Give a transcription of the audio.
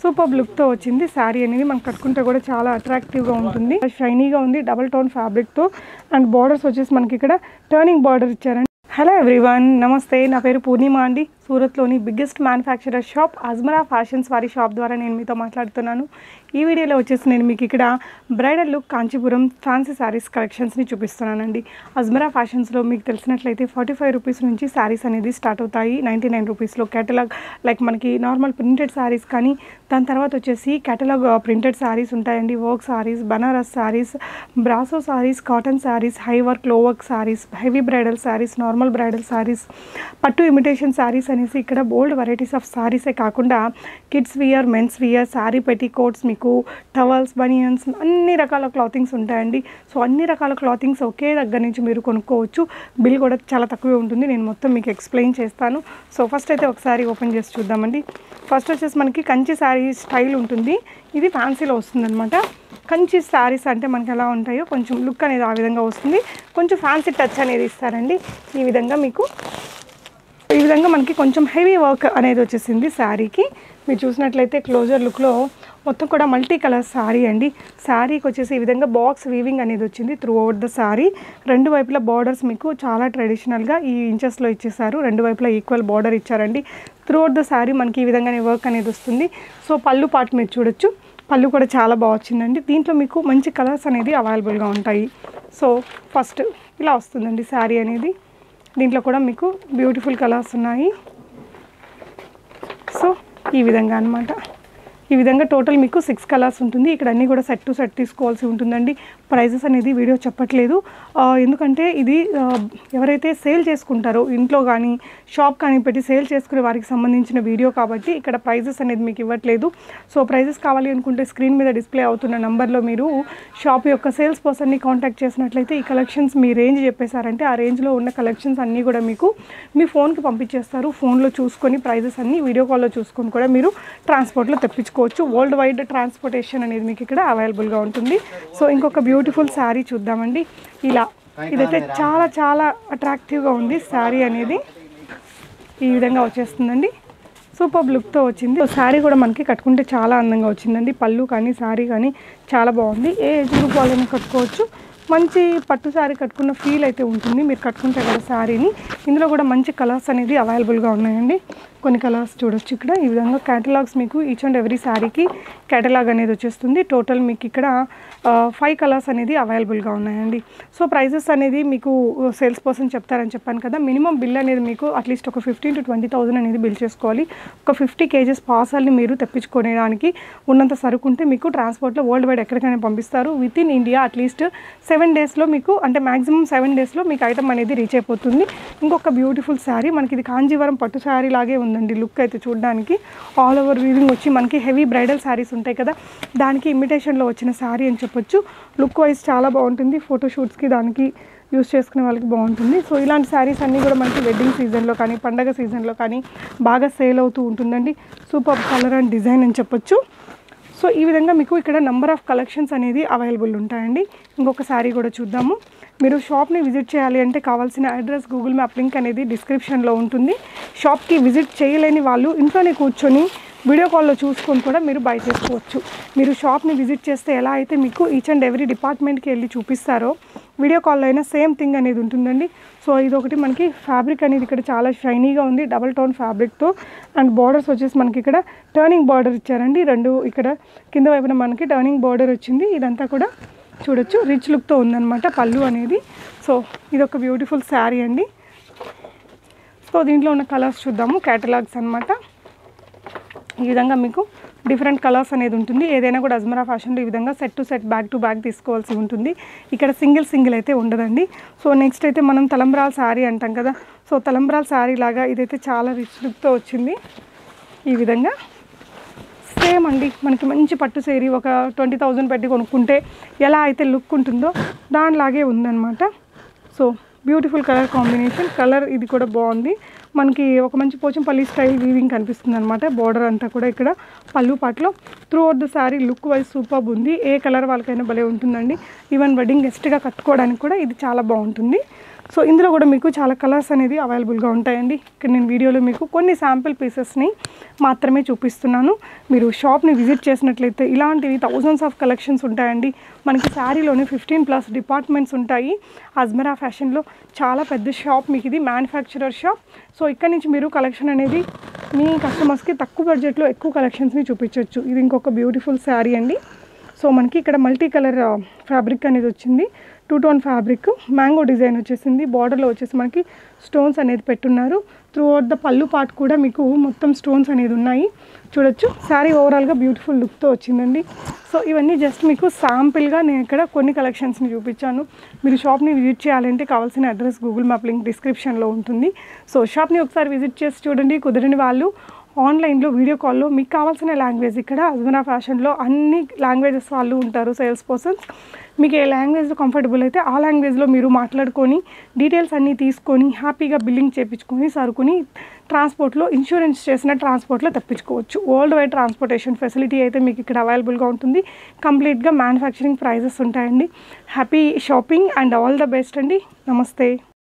super లుక్తో వచ్చింది శారీ అనేది మనం కట్టుకుంటే కూడా చాలా అట్రాక్టివ్గా ఉంటుంది షైనీగా ఉంది డబల్ టోన్ ఫ్యాబ్రిక్తో అండ్ బార్డర్స్ వచ్చేసి మనకి ఇక్కడ టర్నింగ్ బార్డర్ ఇచ్చారండి హలో ఎవ్రీవన్ నమస్తే నా పేరు పూర్ణిమ అండి సూరత్లోని biggest manufacturer shop Ajmera fashions వారి షాప్ ద్వారా నేను మీతో మాట్లాడుతున్నాను ఈ వీడియోలో వచ్చేసి నేను మీకు ఇక్కడ bridal look Kanchipuram fancy saris కలెక్షన్స్ని చూపిస్తున్నానండి అజ్మరా ఫ్యాషన్స్లో మీకు తెలిసినట్లయితే ఫార్టీ ఫైవ్ రూపీస్ నుంచి శారీస్ అనేది స్టార్ట్ అవుతాయి నైంటీ నైన్ రూపీస్లో కేటలాగ్ లైక్ మనకి నార్మల్ ప్రింటెడ్ శారీస్ కానీ దాని తర్వాత వచ్చేసి కేటలాగ్ ప్రింటెడ్ శారీస్ ఉంటాయండి work saris Banaras saris brasso saris cotton saris high work low work saris heavy bridal saris normal bridal saris పట్టు ఇమిటేషన్ శారీస్ అనేసి ఇక్కడ బోల్డ్ వెరైటీస్ ఆఫ్ శారీసే కాకుండా kids wear men's wear sari petticoats మీకు టవల్స్ బనియన్స్ అన్ని రకాల క్లాతింగ్స్ ఉంటాయండి సో అన్ని రకాల క్లాతింగ్స్ ఒకే దగ్గర నుంచి మీరు కొనుక్కోవచ్చు బిల్ కూడా చాలా తక్కువే ఉంటుంది నేను మొత్తం మీకు ఎక్స్ప్లెయిన్ చేస్తాను సో ఫస్ట్ అయితే ఒకసారి ఓపెన్ చేసి చూద్దామండి ఫస్ట్ వచ్చేసి మనకి కంచి శారీ స్టైల్ ఉంటుంది ఇది ఫ్యాన్సీలో వస్తుందన్నమాట కంచి శారీస్ అంటే మనకి ఎలా ఉంటాయో కొంచెం లుక్ అనేది ఆ విధంగా వస్తుంది కొంచెం ఫ్యాన్సీ టచ్ అనేది ఇస్తారండి ఈ విధంగా మీకు ఈ విధంగా మనకి కొంచెం హెవీ వర్క్ అనేది వచ్చేసింది శారీకి మీరు చూసినట్లయితే క్లోజర్ లుక్లో మొత్తం కూడా మల్టీ కలర్ శారీ అండి శారీకి వచ్చేసి ఈ విధంగా బాక్స్ వీవింగ్ అనేది వచ్చింది త్రూ అవుట్ ద శారీ రెండు వైపుల బార్డర్స్ మీకు చాలా ట్రెడిషనల్గా ఈ ఇంచెస్లో ఇచ్చేసారు రెండు వైపులా ఈక్వల్ బార్డర్ ఇచ్చారండి త్రూ అవుట్ ద శారీ మనకి ఈ విధంగానే వర్క్ అనేది వస్తుంది సో పళ్ళు పాటు మీరు చూడొచ్చు పళ్ళు కూడా చాలా బాగా వచ్చిందండి దీంట్లో మీకు మంచి కలర్స్ అనేది అవైలబుల్గా ఉంటాయి సో ఫస్ట్ ఇలా వస్తుందండి శారీ అనేది దీంట్లో కూడా మీకు బ్యూటిఫుల్ కలర్స్ ఉన్నాయి సో ఈ విధంగా అన్నమాట ఈ విధంగా టోటల్ మీకు సిక్స్ కలర్స్ ఉంటుంది ఇక్కడ అన్నీ కూడా సెట్ టు సెట్ తీసుకోవాల్సి ఉంటుందండి ప్రైజెస్ అనేది వీడియో చెప్పట్లేదు ఆ, ఎందుకంటే ఇది ఆ, ఎవరైతే సేల్ చేసుకుంటారో ఇంట్లో కానీ షాప్ కానీ పెట్టి సేల్ చేసుకునే వారికి సంబంధించిన వీడియో కాబట్టి ఇక్కడ ప్రైజెస్ అనేది మీకు ఇవ్వట్లేదు సో ప్రైజెస్ కావాలి అనుకుంటే స్క్రీన్ మీద డిస్ప్లే అవుతున్న నంబర్లో మీరు షాప్ యొక్క సేల్స్ పర్సన్ని కాంటాక్ట్ చేసినట్లయితే ఈ కలెక్షన్స్ మీ రేంజ్ చెప్పేశారంటే ఆ రేంజ్లో ఉన్న కలెక్షన్స్ అన్నీ కూడా మీకు మీ ఫోన్కి పంపించేస్తారు ఫోన్లో చూసుకొని ప్రైజెస్ అన్నీ వీడియో కాల్లో చూసుకొని కూడా మీరు ట్రాన్స్పోర్ట్లో తెప్పించుకోవచ్చు వరల్డ్ వైడ్ ట్రాన్స్పోర్టేషన్ అనేది మీకు ఇక్కడ అవైలబుల్గా ఉంటుంది సో ఇంకొక బ్యూటిఫుల్ శారీ చూద్దామండి ఇలా ఇదైతే చాలా చాలా అట్రాక్టివ్గా ఉంది శారీ అనేది ఈ విధంగా వచ్చేస్తుందండి సూపర్ లుక్తో వచ్చింది శారీ కూడా మనకి కట్టుకుంటే చాలా అందంగా వచ్చిందండి పళ్ళు కానీ శారీ కానీ చాలా బాగుంది ఏ ఏజ్ గ్రూప్ వాళ్ళైనా కట్టుకోవచ్చు మంచి పట్టు శారీ కట్టుకున్న ఫీల్ అయితే ఉంటుంది మీరు కట్టుకుంటే కదా శారీని ఇందులో కూడా మంచి కలర్స్ అనేది అవైలబుల్గా ఉన్నాయండి కొన్ని కలర్స్ చూడొచ్చు ఇక్కడ ఈ విధంగా క్యాటలాగ్స్ మీకు ఈచ్ అండ్ ఎవ్రీ శారీకి క్యాటలాగ్ అనేది వచ్చేస్తుంది టోటల్ మీకు ఇక్కడ ఫైవ్ కలర్స్ అనేది అవైలబుల్గా ఉన్నాయండి సో ప్రైజెస్ అనేది మీకు సేల్స్ పర్సన్ చెప్తారని చెప్పాను కదా మినిమం బిల్ అనేది మీకు అట్లీస్ట్ ఒక ఫిఫ్టీన్ టు ట్వంటీ థౌసండ్ అనేది బిల్ చేసుకోవాలి ఒక ఫిఫ్టీ కేజెస్ పార్సల్ని మీరు తెప్పించుకోవడానికి ఉన్నంత సరుకు ఉంటే మీకు ట్రాన్స్పోర్ట్లో వరల్డ్ వైడ్ ఎక్కడికైనా పంపిస్తారు within India at least seven డేస్లో మీకు అంటే మాక్సిమం సెవెన్ డేస్లో మీకు ఐటమ్ అనేది రీచ్ అయిపోతుంది ఇంకొక బ్యూటిఫుల్ శారీ మనకి ఇది కాంజీవరం పట్టు శారీ లాగే ఉందండి లుక్ అయితే చూడడానికి ఆల్ ఓవర్ వీవింగ్ వచ్చి మనకి హెవీ బ్రైడల్ శారీస్ ఉంటాయి కదా దానికి ఇమిటేషన్లో వచ్చిన శారీ అని చెప్పొచ్చు లుక్ వైజ్ చాలా బాగుంటుంది ఫోటోషూట్స్కి దానికి యూస్ చేసుకునే వాళ్ళకి బాగుంటుంది సో ఇలాంటి శారీస్ అన్నీ కూడా మనకి వెడ్డింగ్ సీజన్లో కానీ పండగ సీజన్లో కానీ బాగా సేల్ అవుతూ ఉంటుందండి సూపర్ కలర్ అండ్ డిజైన్ అని చెప్పొచ్చు సో ఈ విధంగా మీకు ఇక్కడ నంబర్ ఆఫ్ కలెక్షన్స్ అనేది అవైలబుల్ ఉంటాయండి ఇంకొక శారీ కూడా చూద్దాము మీరు షాప్ని విజిట్ చేయాలి అంటే కావాల్సిన అడ్రస్ గూగుల్ మ్యాప్ లింక్ అనేది డిస్క్రిప్షన్లో ఉంటుంది షాప్కి విజిట్ చేయలేని వాళ్ళు ఇంట్లోనే కూర్చొని వీడియో కాల్లో చూసుకొని కూడా మీరు బై చేసుకోవచ్చు మీరు షాప్ని విజిట్ చేస్తే ఎలా అయితే మీకు ఈచ్ అండ్ ఎవ్రీ డిపార్ట్మెంట్కి వెళ్ళి చూపిస్తారో వీడియో కాల్లో అయినా సేమ్ థింగ్ అనేది ఉంటుందండి సో ఇది ఒకటి మనకి ఫ్యాబ్రిక్ అనేది ఇక్కడ చాలా షైనీగా ఉంది డబల్ టోన్ ఫ్యాబ్రిక్తో అండ్ బార్డర్స్ వచ్చేసి మనకి ఇక్కడ టర్నింగ్ బార్డర్ ఇచ్చారండి రెండు ఇక్కడ కింద వైపున మనకి టర్నింగ్ బార్డర్ వచ్చింది ఇదంతా కూడా చూడొచ్చు రిచ్ లుక్తో ఉందన్నమాట పళ్ళు అనేది సో ఇది ఒక బ్యూటిఫుల్ శారీ అండి సో దీంట్లో ఉన్న కలర్స్ చూద్దాము క్యాటలాగ్స్ అన్నమాట ఈ విధంగా మీకు డిఫరెంట్ కలర్స్ అనేది ఉంటుంది ఏదైనా కూడా అజ్మరా ఫ్యాషన్లో ఈ విధంగా set to set back to back తీసుకోవాల్సి ఉంటుంది ఇక్కడ సింగిల్ సింగిల్ అయితే ఉండదండి సో నెక్స్ట్ అయితే మనం తలంబ్రాల శారీ అంటాం కదా సో తలంబ్రాల శారీ లాగా ఇదైతే చాలా రిచ్ లుక్తో వచ్చింది ఈ విధంగా సేమ్ అండి మనకి మంచి పట్టు సేరీ ఒక ట్వంటీ థౌజండ్ పెట్టి కొనుక్కుంటే ఎలా అయితే లుక్ ఉంటుందో దానిలాగే ఉందన్నమాట so beautiful colour combination colour ఇది కూడా బాగుంది మనకి ఒక మంచి పోచంపల్లి స్టైల్ వీవింగ్ కనిపిస్తుంది అనమాట బార్డర్ అంతా కూడా ఇక్కడ పళ్ళు పాటలో throughout the sari look wise super ఉంది ఏ కలర్ వాళ్ళకైనా భలే ఉంటుందండి ఈవెన్ వెడ్డింగ్ గెస్ట్గా కట్టుకోవడానికి కూడా ఇది చాలా బాగుంటుంది సో ఇందులో కూడా మీకు చాలా కలర్స్ అనేది అవైలబుల్గా ఉంటాయండి ఇక్కడ నేను వీడియోలో మీకు కొన్ని శాంపిల్ పీసెస్ని మాత్రమే చూపిస్తున్నాను మీరు షాప్ని విజిట్ చేసినట్లయితే ఇలాంటివి థౌజండ్స్ ఆఫ్ కలెక్షన్స్ ఉంటాయండి మనకి శారీలోనే ఫిఫ్టీన్ ప్లస్ డిపార్ట్మెంట్స్ ఉంటాయి అజ్మరా ఫ్యాషన్లో చాలా పెద్ద షాప్ మీకు ఇది మ్యానుఫ్యాక్చరర్ షాప్ సో ఇక్కడ నుంచి మీరు కలెక్షన్ అనేది మీ కస్టమర్స్కి తక్కువ బడ్జెట్లో ఎక్కువ కలెక్షన్స్ని చూపించవచ్చు ఇది ఇంకొక బ్యూటిఫుల్ శారీ అండి సో మనకి ఇక్కడ మల్టీ కలర్ ఫ్యాబ్రిక్ అనేది వచ్చింది two tone fabric mango design వచ్చేసింది బార్డర్లో వచ్చేసి మనకి స్టోన్స్ అనేది పెట్టున్నారు త్రూ అవుట్ ద పళ్ళు పార్ట్ కూడా మీకు మొత్తం స్టోన్స్ అనేది ఉన్నాయి చూడొచ్చు శారీ ఓవరాల్గా బ్యూటిఫుల్ లుక్తో వచ్చిందండి సో ఇవన్నీ జస్ట్ మీకు శాంపిల్గా నేను ఇక్కడ కొన్ని కలెక్షన్స్ని చూపించాను మీరు షాప్ని విజిట్ చేయాలంటే కావాల్సిన అడ్రస్ గూగుల్ మ్యాప్ లింక్ డిస్క్రిప్షన్లో ఉంటుంది సో షాప్ని ఒకసారి విజిట్ చేసి చూడండి కుదరని వాళ్ళు ఆన్లైన్లో వీడియో కాల్లో మీకు కావాల్సిన లాంగ్వేజ్ ఇక్కడ అజ్మరా ఫ్యాషన్లో అన్ని లాంగ్వేజెస్ వాళ్ళు ఉంటారు సేల్స్ పర్సన్స్ మీకు ఏ లాంగ్వేజ్లో కంఫర్టబుల్ అయితే ఆ లాంగ్వేజ్లో మీరు మాట్లాడుకొని డీటెయిల్స్ అన్నీ తీసుకొని హ్యాపీగా బిల్లింగ్ చేయించుకొని సరుకుని ట్రాన్స్పోర్ట్లో ఇన్సూరెన్స్ చేసిన ట్రాన్స్పోర్ట్లో తెప్పించుకోవచ్చు వరల్డ్ వైడ్ ట్రాన్స్పోర్టేషన్ ఫెసిలిటీ అయితే మీకు ఇక్కడ అవైలబుల్గా ఉంటుంది కంప్లీట్గా మ్యానుఫ్యాక్చరింగ్ ప్రైజెస్ ఉంటాయండి happy shopping and all the best అండి నమస్తే